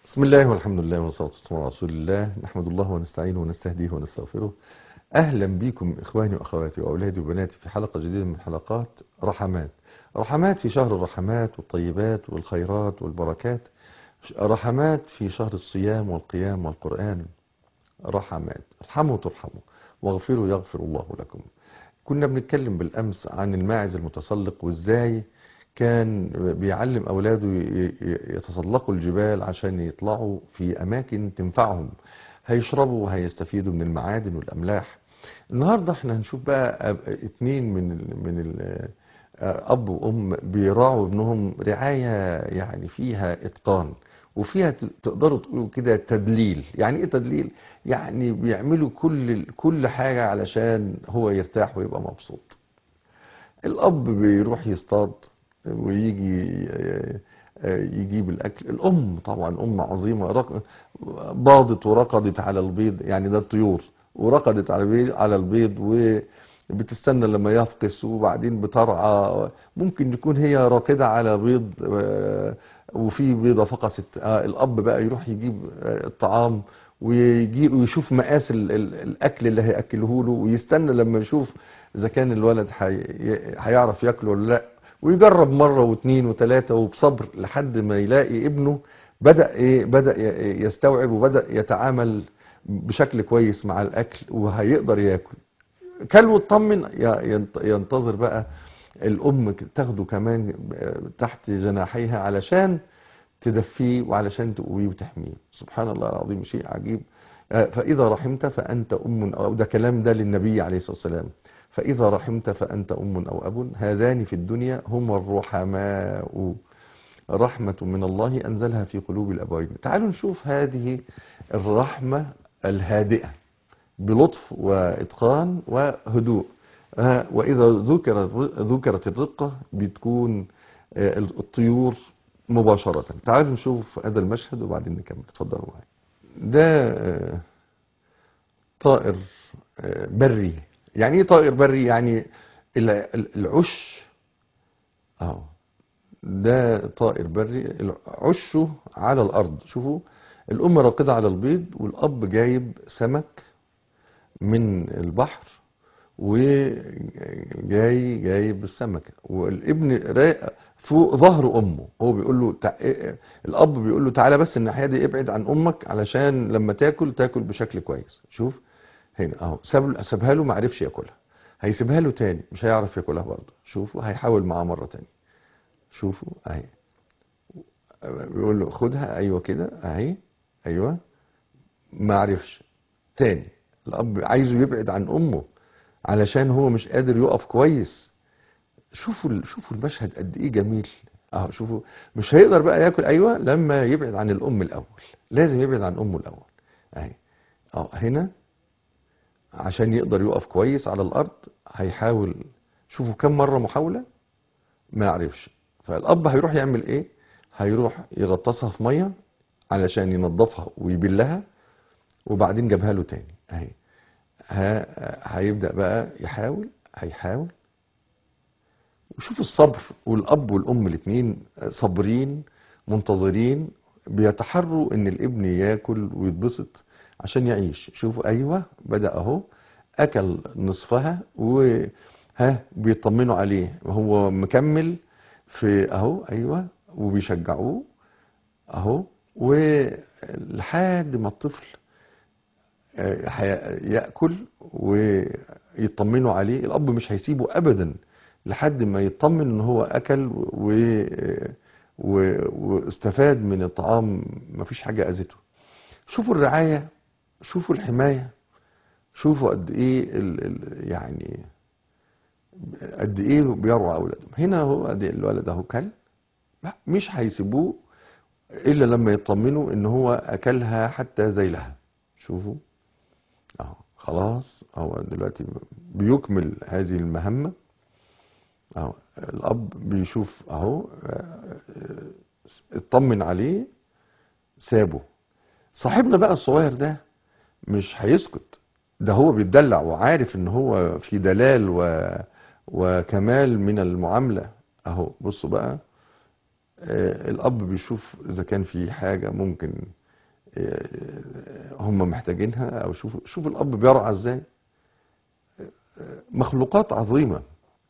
بسم الله والحمد لله والصلاة والسلام على رسول الله نحمد الله ونستعينه ونستهديه ونستغفره أهلا بكم إخواني وأخواتي وأولادي وبناتي في حلقة جديدة من حلقات رحمات رحمات في شهر الرحمات والطيبات والخيرات والبركات رحمات في شهر الصيام والقيام والقرآن رحمات ارحموا ترحموا واغفروا يغفر الله لكم كنا بنتكلم بالأمس عن الماعز المتسلق وإزاي كان بيعلم أولاده يتسلقوا الجبال عشان يطلعوا في أماكن تنفعهم هيشربوا وهيستفيدوا من المعادن والأملاح النهاردة احنا هنشوف بقى اتنين من ال من ال أب وأم بيراعوا ابنهم رعاية يعني فيها إتقان وفيها تقدروا تقولوا كده تدليل يعني ايه تدليل يعني بيعملوا كل كل حاجة علشان هو يرتاح ويبقى مبسوط الأب بيروح يصطاد ويجي يجيب الاكل الام طبعا ام عظيمه باضت ورقدت على البيض يعني ده الطيور ورقدت على البيض على البيض وبتستنى لما يفقس وبعدين بترعى ممكن يكون هي راقده على بيض وفي بيضه فقست الاب بقى يروح يجيب الطعام ويجي ويشوف مقاس الاكل اللي هياكله له ويستنى لما يشوف اذا كان الولد هيعرف ياكله ولا لا ويجرب مرة واثنين وثلاثة وبصبر لحد ما يلاقي ابنه بدأ ايه بدأ يستوعب وبدأ يتعامل بشكل كويس مع الاكل وهيقدر ياكل كل واطمن ينتظر بقى الام تاخده كمان تحت جناحيها علشان تدفيه وعلشان تقويه وتحميه سبحان الله العظيم شيء عجيب فإذا رحمت فأنت أم أو ده كلام ده للنبي عليه الصلاة والسلام فإذا رحمت فأنت أم أو أب هذان في الدنيا هما الرحماء رحمة من الله أنزلها في قلوب الأبوين تعالوا نشوف هذه الرحمة الهادئة بلطف وإتقان وهدوء وإذا ذكرت ذكرت الرقة بتكون الطيور مباشرة تعالوا نشوف هذا المشهد وبعدين نكمل اتفضلوا معايا ده طائر بري يعني ايه طائر بري يعني العش اهو ده طائر بري عشه على الارض شوفوا الام راقده على البيض والاب جايب سمك من البحر وجاي جايب السمكه والابن فوق ظهر امه هو بيقول له تع... الاب بيقول له تعالى بس الناحيه دي ابعد عن امك علشان لما تاكل تاكل بشكل كويس شوف هنا اهو ساب سابها له ما عرفش ياكلها هيسيبها له تاني مش هيعرف ياكلها برضه شوفوا هيحاول معاه مره تاني شوفوا اهي بيقول له خدها ايوه كده اهي ايوه ما عرفش تاني الاب عايزه يبعد عن امه علشان هو مش قادر يقف كويس شوفوا شوفوا المشهد قد ايه جميل اهو شوفوا مش هيقدر بقى ياكل ايوه لما يبعد عن الام الاول لازم يبعد عن امه الاول اهي اه هنا عشان يقدر يقف كويس على الارض هيحاول شوفوا كم مرة محاولة ما يعرفش فالاب هيروح يعمل ايه هيروح يغطسها في مية علشان ينظفها ويبلها وبعدين جابها له تاني اهي هيبدأ بقى يحاول هيحاول وشوف الصبر والاب والام الاثنين صابرين منتظرين بيتحروا ان الابن ياكل ويتبسط عشان يعيش شوفوا ايوه بدأ اهو اكل نصفها وها بيطمنوا عليه هو مكمل في اهو ايوه وبيشجعوه اهو ولحد ما الطفل ياكل ويطمنوا عليه الاب مش هيسيبه ابدا لحد ما يطمن ان هو اكل و واستفاد من الطعام مفيش حاجه اذته شوفوا الرعايه شوفوا الحماية شوفوا قد ايه ال ال يعني قد ايه بيرعى اولادهم هنا هو قد إيه الولد اهو كل مش هيسيبوه الا لما يطمنوا ان هو اكلها حتى ذيلها شوفوا اهو خلاص هو دلوقتي بيكمل هذه المهمة اهو الاب بيشوف اهو اطمن عليه سابه صاحبنا بقى الصغير ده مش هيسكت ده هو بيتدلع وعارف ان هو في دلال و... وكمال من المعاملة اهو بصوا بقى آه الاب بيشوف اذا كان في حاجة ممكن آه، هم محتاجينها او شوف شوف الاب بيرعى ازاي آه، مخلوقات عظيمة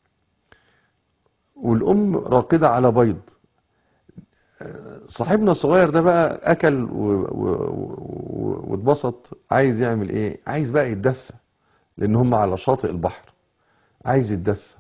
والام راقدة على بيض آه، صاحبنا الصغير ده بقى اكل و- و- و- واتبسط عايز يعمل ايه عايز بقى يتدفى لان هم على شاطئ البحر عايز يتدفى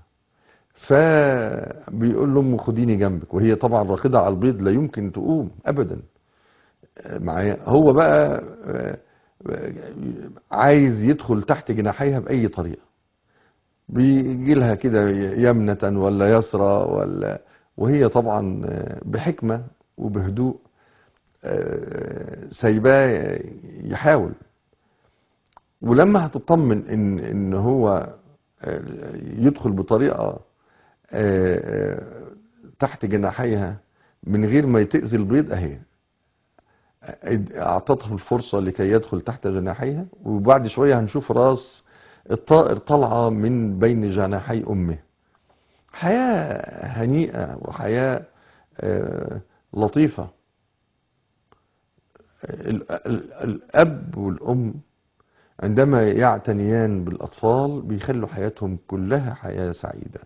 فبيقول لامه خديني جنبك وهي طبعا راقدة على البيض لا يمكن تقوم ابدا معايا هو بقى آه، آه، عايز يدخل تحت جناحيها بأي طريقة بيجي لها كده يمنة ولا يسرى ولا وهي طبعا آه، بحكمة وبهدوء آه، سايباه يحاول ولما هتطمن ان ان هو آه، يدخل بطريقة آه، آه، تحت جناحيها من غير ما تأذي البيض اهي اعطته الفرصة لكي يدخل تحت جناحيها وبعد شوية هنشوف راس الطائر طالعة من بين جناحي أمه حياة هنيئة وحياة آه، لطيفة ال- ال- الأب والأم عندما يعتنيان بالأطفال بيخلوا حياتهم كلها حياة سعيدة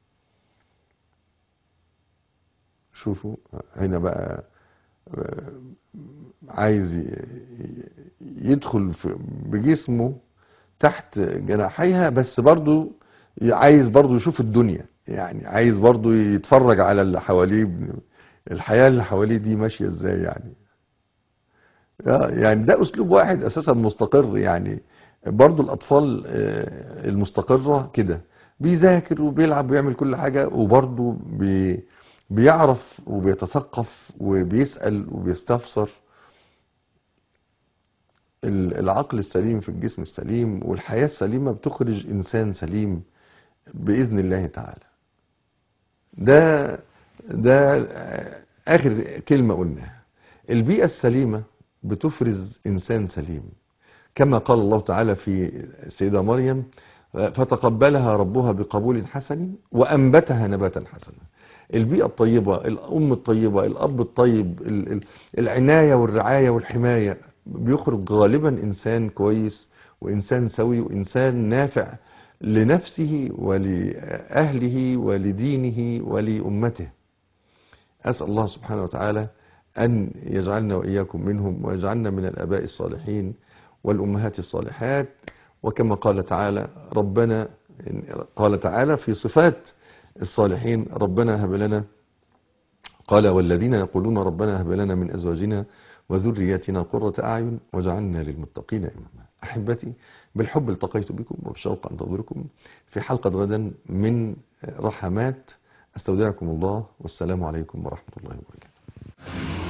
شوفوا هنا بقى آه، عايز ي- ي- يدخل في- بجسمه تحت جناحيها بس برضو عايز برضو يشوف الدنيا يعني عايز برضو يتفرج على اللي حواليه الحياة اللي حواليه دي ماشية ازاي يعني آه، يعني ده اسلوب واحد اساسا مستقر يعني برضو الاطفال آه، المستقرة كده بيذاكر وبيلعب ويعمل كل حاجة وبرضو بي بيعرف وبيتثقف وبيسأل وبيستفسر ال- العقل السليم في الجسم السليم والحياة السليمة بتخرج إنسان سليم بإذن الله تعالى ده ده آه، آخر كلمة قلناها البيئة السليمة بتفرز إنسان سليم كما قال الله تعالى في السيدة مريم فتقبلها ربها بقبول حسن وأنبتها نباتا حسنا البيئة الطيبة الأم الطيبة الأب الطيب ال- ال- العناية والرعاية والحماية بيخرج غالبا إنسان كويس وإنسان سوي وإنسان نافع لنفسه ولأهله ولدينه ولأمته أسأل الله سبحانه وتعالى أن يجعلنا وإياكم منهم ويجعلنا من الآباء الصالحين والأمهات الصالحات وكما قال تعالى ربنا قال تعالى في صفات الصالحين ربنا هب لنا قال والذين يقولون ربنا هب لنا من أزواجنا وذرياتنا قرة أعين واجعلنا للمتقين إماما أحبتي بالحب التقيت بكم وبشوق أنتظركم في حلقة غدا من رحمات أستودعكم الله والسلام عليكم ورحمة الله وبركاته